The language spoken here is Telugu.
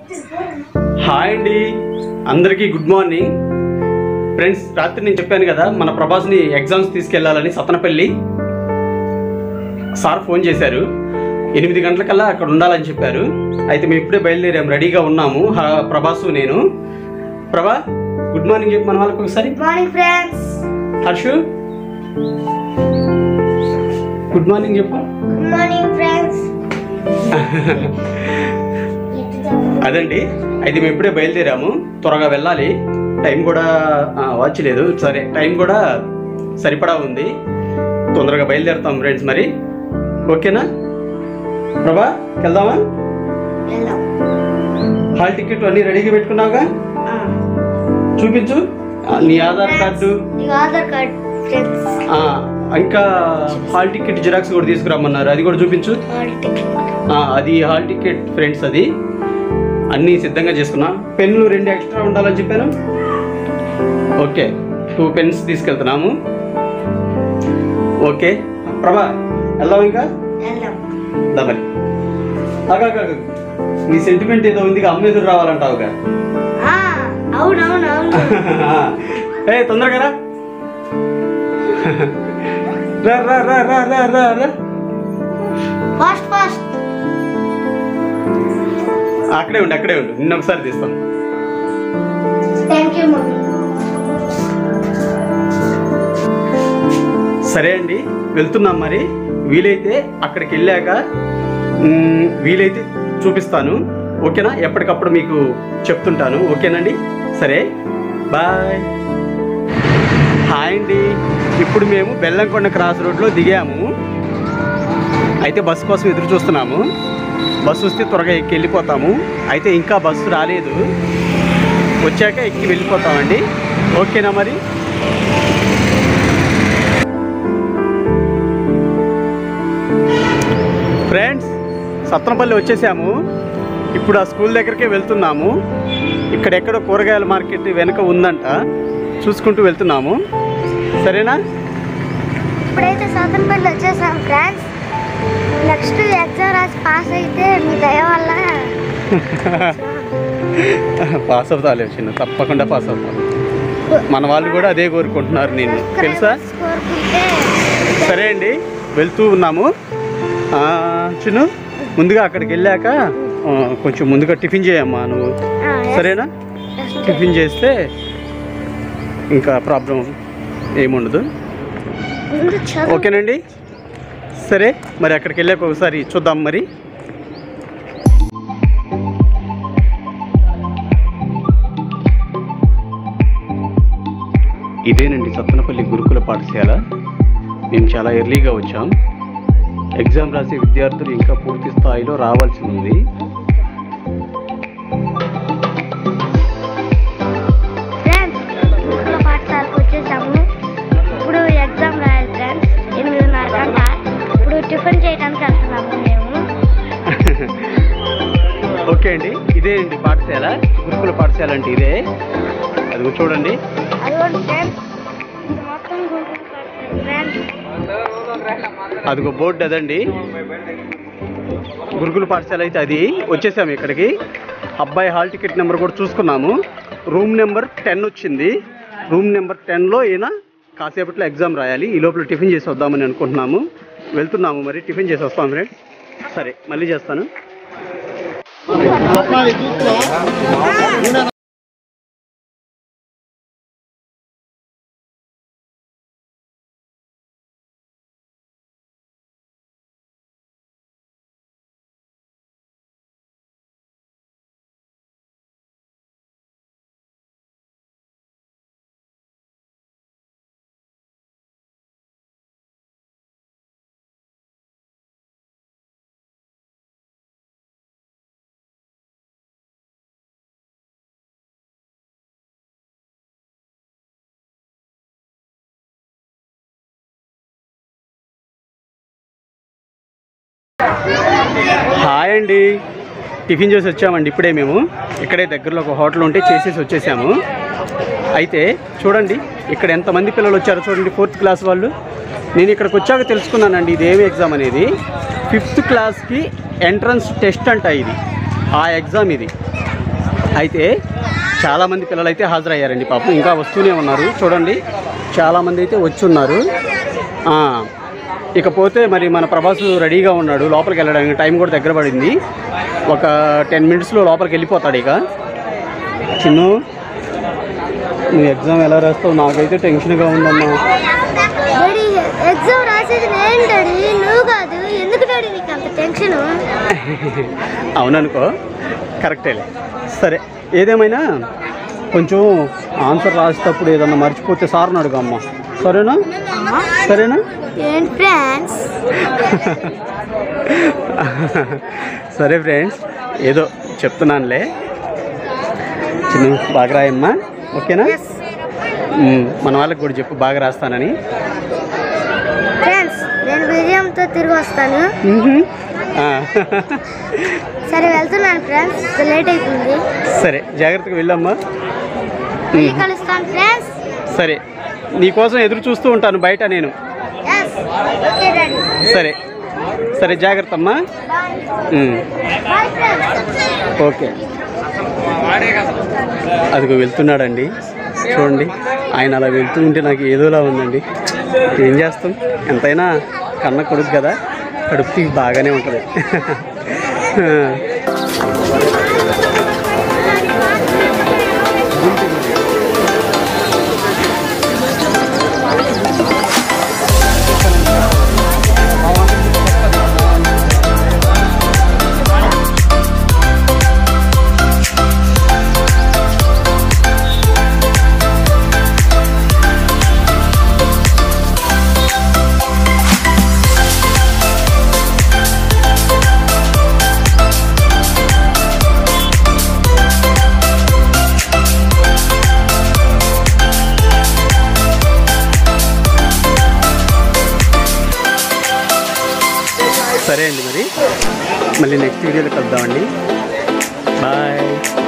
హాయ్ అండి అందరికీ గుడ్ మార్నింగ్ ఫ్రెండ్స్ రాత్రి నేను చెప్పాను కదా మన ప్రభాస్ని ఎగ్జామ్స్ తీసుకెళ్లాలని సతనపల్లి సార్ ఫోన్ చేశారు ఎనిమిది గంటలకల్లా అక్కడ ఉండాలని చెప్పారు అయితే మేము ఇప్పుడే బయలుదేరాము రెడీగా ఉన్నాము హ- ప్రభాసు నేను ప్రభా గుడ్ మార్నింగ్ చెప్పు మన వాళ్ళకి ఒకసారి good morning friends Harshu good morning చెప్పు గుడ్ మార్నింగ్ ఫ్రెండ్స్ అదండి అయితే మేము ఇప్పుడే బయలుదేరాము త్వరగా వెళ్ళాలి టైం కూడా ఆ, వాచ్ లేదు సరే టైం కూడా సరిపడా ఉంది తొందరగా బయలుదేరుతాం ఫ్రెండ్స్ మరి ఓకేనా ప్రభా వెళ్దామా వెళ్దాం హాల్ టికెట్ అన్ని రెడీగా పెట్టుకున్నావుగా చూపించు ఆ, నీ ఆధార్ కార్డు ఈ ఆధార్ కార్డ్ ఫ్రెండ్స్ ఆ, ఇంకా హాల్ టికెట్ జిరాక్స్ కూడా తీసుకురమ్మన్నారు అది కూడా చూపించు హాల్ టికెట్ ఆ, అది హాల్ టికెట్ ఫ్రెండ్స్ అది అన్నీ సిద్ధంగా చేసుకున్నా పెన్నులు రెండు ఎక్స్ట్రా ఉండాలని చెప్పాను ఓకే టూ పెన్స్ తీసుకెళ్తున్నాము ఓకే ప్రభా వెళ్దాం ఇంకా వెళ్దాం దా మరి ఆగు, ఆగు, ఆగు. నీ సెంటిమెంట్ ఏదో ఉంది అమ్మ ఎదురు రావాలంటావుగా ఆ, అవును అవును అవును ఏ తొందరగా రా రా రా రా రా రా రా రా ఫాస్ట్ ఫాస్ట్ అక్కడే ఉండు అక్కడే ఉండు నిన్న ఒకసారి తీస్తాం థ్యాంక్ యూ మమ్మీ సరే అండి వెళ్తున్నాం మరి వీలైతే అక్కడికి వెళ్ళాక మ్, వీలైతే చూపిస్తాను ఓకేనా ఎప్పటికప్పుడు మీకు చెప్తుంటాను ఓకేనండి సరే బాయ్ హాయ్ అండి ఇప్పుడు మేము బెల్లంకొండ క్రాస్ రోడ్లో దిగాము అయితే బస్సు కోసం ఎదురు చూస్తున్నాము బస్సు వస్తే త్వరగా ఎక్కి వెళ్ళిపోతాము అయితే ఇంకా బస్సు రాలేదు వచ్చాక ఎక్కి వెళ్ళిపోతామండి ఓకేనా మరి ఫ్రెండ్స్ సత్రంపల్లి వచ్చేసాము ఇప్పుడు ఆ స్కూల్ దగ్గరికే వెళ్తున్నాము ఇక్కడెక్కడో కూరగాయల మార్కెట్ వెనక ఉందంట చూసుకుంటూ వెళ్తున్నాము సరేనా ఇప్పుడైతే సౌతన్పల్లి వచ్చేసాం ఫ్రెండ్స్ నెక్స్ట్ ఎగ్జామ్ రాసి పాస్ అయితే మీ దయ వల్ల పాస్ అవుతాలే చిన్న తప్పకుండా పాస్ అవుతాం మన వాళ్ళు కూడా అదే కోరుకుంటున్నారు నేను తెలుసా కోరుకుంటే సరే అండి వెళ్తూ ఉన్నాము ఆ, చిన్ను ముందుగా అక్కడికి వెళ్ళాక ఆ, కొంచెం ముందుగా టిఫిన్ చేయమ్మా నువ్వు ఆ, yes. సరేనా Yes. టిఫిన్ చేస్తే ఇంకా ప్రాబ్లం ఏముండదు ముందు చదువు ఓకేనండి సరే మరి అక్కడికి వెళ్ళాక ఒకసారి చూద్దాం మరి ఇదేనండి సత్తనపల్లి గురుకుల పాఠశాల మేము చాలా ఎర్లీగా వచ్చాం ఎగ్జామ్ రాసే విద్యార్థులు ఇంకా పూర్తి స్థాయిలో రావాల్సి ఉంది ఫ్రెండ్స్ గురుకుల పాఠశాలకు వచ్చేసాము ఇప్పుడు ఎగ్జామ్ రాయాలి ఫ్రెండ్స్ ఎనిమిదిన్నర గంట ఇప్పుడు టిఫిన్ చేయడానికి వెళ్తున్నాము మేము ఓకే అండి ఇదే అండి పాఠశాల గురుకుల పాఠశాల అంటే ఇదే అది చూడండి అదిగోండి ఫ్రెండ్స్ ఇది మొత్తం గురుకుల పాఠశాల ఫ్రెండ్స్ అదిగో బోర్డు అదండి గురుకుల పాఠశాల అయితే అది వచ్చేసాము ఇక్కడికి అబ్బాయి హాల్ టికెట్ నెంబర్ కూడా చూసుకున్నాము రూమ్ నెంబర్ టెన్ వచ్చింది రూమ్ నెంబర్ టెన్లో ఈయన కాసేపట్లో ఎగ్జామ్ రాయాలి ఈ లోపల టిఫిన్ చేసి వద్దామని అనుకుంటున్నాము వెళ్తున్నాము మరి టిఫిన్ చేసి వస్తాం ఫ్రెండ్ సరే మళ్ళీ చేస్తాను హాయ్ అండి టిఫిన్ చేసి వచ్చామండి ఇప్పుడే మేము ఇక్కడే దగ్గరలో ఒక హోటల్ ఉంటే చేసేసి వచ్చేసాము అయితే చూడండి ఇక్కడ ఎంతమంది పిల్లలు వచ్చారో చూడండి ఫోర్త్ క్లాస్ వాళ్ళు నేను ఇక్కడికి వచ్చాక తెలుసుకున్నానండి ఇది ఏమి ఎగ్జామ్ అనేది ఫిఫ్త్ క్లాస్కి ఎంట్రన్స్ టెస్ట్ అంట ఇది ఆ ఎగ్జామ్ ఇది అయితే చాలామంది పిల్లలు అయితే హాజరయ్యారండి పాపం ఇంకా వస్తూనే ఉన్నారు చూడండి చాలామంది అయితే వచ్చి ఉన్నారు ఆ, ఇకపోతే మరి మన ప్రభాస్ రెడీగా ఉన్నాడు లోపలికి వెళ్ళడానికి టైం కూడా దగ్గర పడింది ఒక టెన్ మినిట్స్లో లోపలికి వెళ్ళిపోతాడు ఇక చిన్ను నువ్వు ఎగ్జామ్ ఎలా రాస్తావు నాకైతే టెన్షన్గా ఉందమ్మా డాడీ ఎగ్జామ్ రాసేది నేను డాడీ నువ్వు కాదు ఎందుకు డాడీ నీకు అంత టెన్షన్ అవుననుకో కరెక్టేలే సరే ఏదేమైనా కొంచెం ఆన్సర్ రాసేటప్పుడు ఏదన్నా మర్చిపోతే సార్ని అడుగు అమ్మ సరేనా సరేనా ఏంటి ఫ్రెండ్స్ సరే ఫ్రెండ్స్ ఏదో చెప్తున్నానులే చిన్న బాగా రాయమ్మా ఓకేనా ఉమ్, మన వాళ్ళకి కూడా చెప్పు బాగా రాస్తానని ఫ్రెండ్స్ నేను విజయంతో తిరిగి వస్తాను మ్హూ. ఆ. సరే వెళ్తున్నాను ఫ్రెండ్స్ లేట్ అవుతుంది సరే జాగ్రత్తగా వెళ్ళమ్మా మళ్ళీ కలుస్తాను ఫ్రెండ్స్ సరే నీకోసం ఎదురు చూస్తూ ఉంటాను బయట నేను ఎస్ ఓకే డాడీ సరే సరే జాగ్రత్త అమ్మా ఉమ్, బాయ్ ఫ్రెండ్స్ ఓకే అదిగో వెళ్తున్నాడండి చూడండి ఆయన అలా వెళ్తూ ఉంటే నాకు ఏదోలా ఉందండి ఏం చేస్తాం ఎంతైనా కన్న కొడుకు కదా కడుపుకి బాగానే ఉంటుంది సరే అండి మరి మళ్ళీ నెక్స్ట్ వీడియోలో కలుద్దామండి బాయ్